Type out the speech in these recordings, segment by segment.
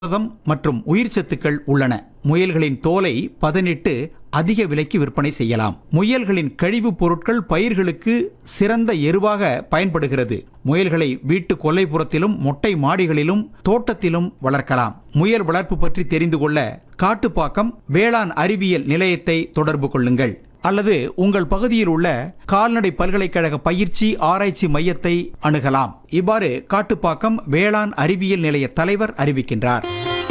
புரதம் மற்றும் உயிர்ச்சத்துக்கள் உள்ளன முயல்களின் தோலை பதனிட்டு அதிக விலைக்கு விற்பனை செய்யலாம் முயல்களின் கழிவுப் பொருட்கள் பயிர்களுக்கு சிறந்த எருவாக பயன்படுகிறது முயல்களை வீட்டு கொல்லைப்புறத்திலும் மொட்டை மாடிகளிலும் தோட்டத்திலும் வளர்க்கலாம் முயல் வளர்ப்பு பற்றி தெரிந்து கொள்ள காட்டுப்பாக்கம் வேளாண் அறிவியல் நிலையத்தை தொடர்பு கொள்ளுங்கள் அல்லது உங்கள் பகுதியில் உள்ள கால்நடை பல்கலைக்கழக பயிற்சி ஆராய்ச்சி மையத்தை அணுகலாம் இவ்வாறு காட்டுப்பாக்கம் வேளாண் அறிவியல் நிலைய தலைவர் அறிவிக்கின்றார்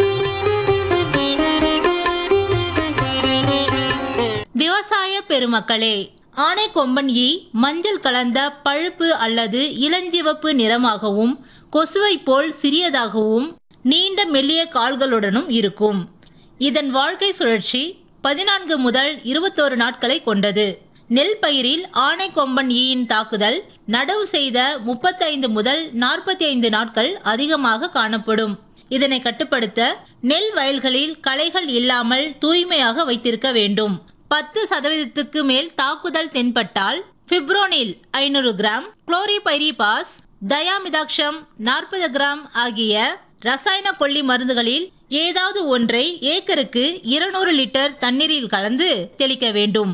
விவசாய பெருமக்களே ஆனைக்கொம்பன் ஈ மஞ்சள் கலந்த பழுப்பு அல்லது இளஞ்சிவப்பு நிறமாகவும் கொசுவைப் போல் சிறியதாகவும் நீண்ட மெல்லிய கால்களுடனும் இருக்கும் இதன் வாழ்க்கை சுழற்சி பதினான்கு முதல் இருபத்தோரு நாட்களை கொண்டது நெல் பயிரில் ஆனைக்கொம்பன் ஈயின் தாக்குதல் நடவு செய்த முப்பத்தைந்து முதல் நாற்பத்தி ஐந்து நாட்கள் அதிகமாக காணப்படும் இதனை கட்டுப்படுத்த நெல் வயல்களில் களைகள் இல்லாமல் தூய்மையாக வைத்திருக்க வேண்டும் பத்து சதவீதத்துக்கு மேல் தாக்குதல் தென்பட்டால் பிப்ரோனில் ஐநூறு கிராம் குளோரிபைரிபாஸ் தயாமிதாக்ஷம் நாற்பது கிராம் ஆகிய ரசாயன கொல்லி மருந்துகளில் ஏதாவது ஒன்றை ஏக்கருக்கு இருநூறு லிட்டர் தண்ணீரில் கலந்து தெளிக்க வேண்டும்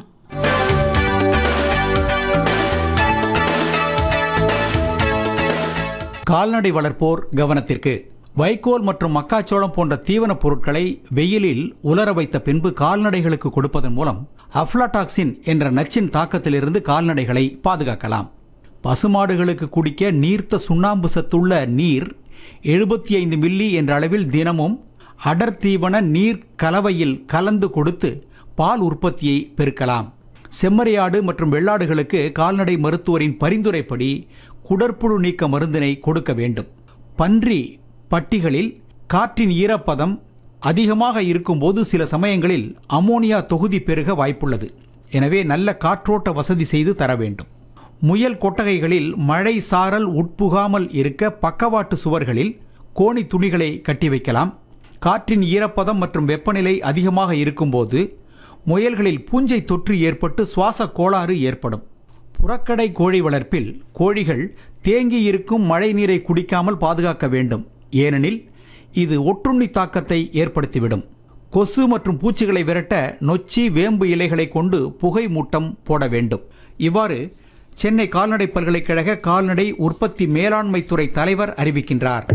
கால்நடை வளர்ப்போர் கவனத்திற்கு வைக்கோல் மற்றும் மக்காச்சோளம் போன்ற தீவனப் பொருட்களை வெயிலில் உலர வைத்த பின்பு கால்நடைகளுக்கு கொடுப்பதன் மூலம் அஃப்லாடாக்சின் என்ற நச்சின் தாக்கத்திலிருந்து கால்நடைகளை பாதுகாக்கலாம் பசுமாடுகளுக்கு குடிக்க நீர்த்த சுண்ணாம்பு சத்துள்ள நீர் எழுபத்தி ஐந்து மில்லி என்ற அளவில் தினமும் அடர் தீவன நீர் கலவையில் கலந்து கொடுத்து பால் உற்பத்தியை பெருக்கலாம் செம்மறியாடு மற்றும் வெள்ளாடுகளுக்கு கால்நடை மருத்துவரின் பரிந்துரைப்படி குடற்புழு நீக்க மருந்தினை கொடுக்க வேண்டும் பன்றி பட்டிகளில் காற்றின் ஈரப்பதம் அதிகமாக இருக்கும்போது சில சமயங்களில் அமோனியா தொகுதி பெருக வாய்ப்புள்ளது எனவே நல்ல காற்றோட்ட வசதி செய்து தர வேண்டும் முயல் கொட்டகைகளில் மழை சாரல் உட்புகாமல் இருக்க பக்கவாட்டு சுவர்களில் கோணி துணிகளை கட்டி வைக்கலாம் காற்றின் ஈரப்பதம் மற்றும் வெப்பநிலை அதிகமாக இருக்கும்போது முயல்களில் பூஞ்சை தொற்று ஏற்பட்டு சுவாச கோளாறு ஏற்படும் புறக்கடை கோழி வளர்ப்பில் கோழிகள் தேங்கி இருக்கும் மழை நீரை குடிக்காமல் பாதுகாக்க வேண்டும் ஏனெனில் இது ஒட்டுண்ணி தாக்கத்தை ஏற்படுத்திவிடும் கொசு மற்றும் பூச்சிகளை விரட்ட நொச்சி வேம்பு இலைகளை கொண்டு புகை மூட்டம் போட வேண்டும் இவ்வாறு சென்னை கால்நடை பல்கலைக்கழக கால்நடை உற்பத்தி மேலாண்மை துறை தலைவர் அறிவிக்கின்றார்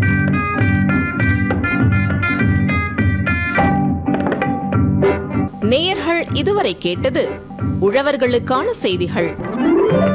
நேயர்கள் இதுவரை கேட்டது உழவர்களுக்கான செய்திகள்